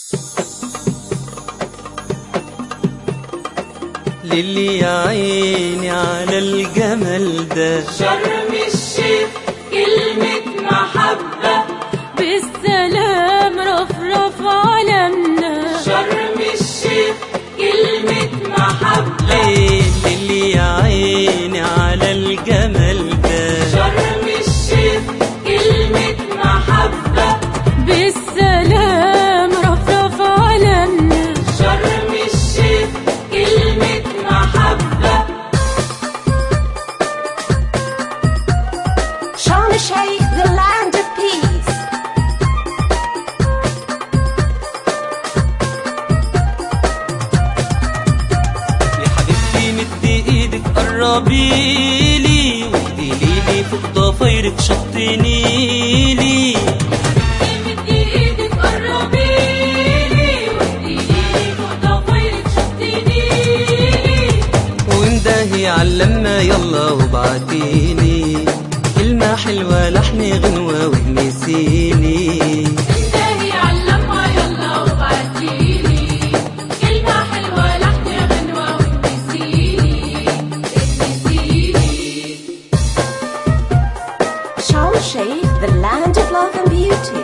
للي يا عيني على الجمال ده شرم الشيخ كلمة محبة بالسلام رفرف علمنا شرم الشيخ كلمة محبة ليه للي يا عيني على الجمال ده شرم الشيخ كلمة محبة بالسلام رفرف علمنا شرم الشيخ كلمة محبة Sharm el-Sheikh, the land of peace. يا حبيبتي مدي ايدك قربي لي ودي لي فوق ضفايرك شطني لي مدي ايدك قربي لي ودي لي فوق ضفايرك شديني واندهي علما يلا وبعتيلي كلمة حلوة لحن غنوة وهمسيلي انتهي علمها يلا وبعتيلي كلمة حلوة لحن غنوة وتنسيني تنسيني Sharm el-Sheikh, the land of love and beauty.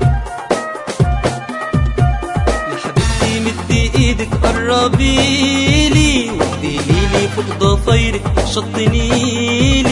يا حبيبتي مدي ايدك قربي لي ودي لي فوق ضفايرك شطني لي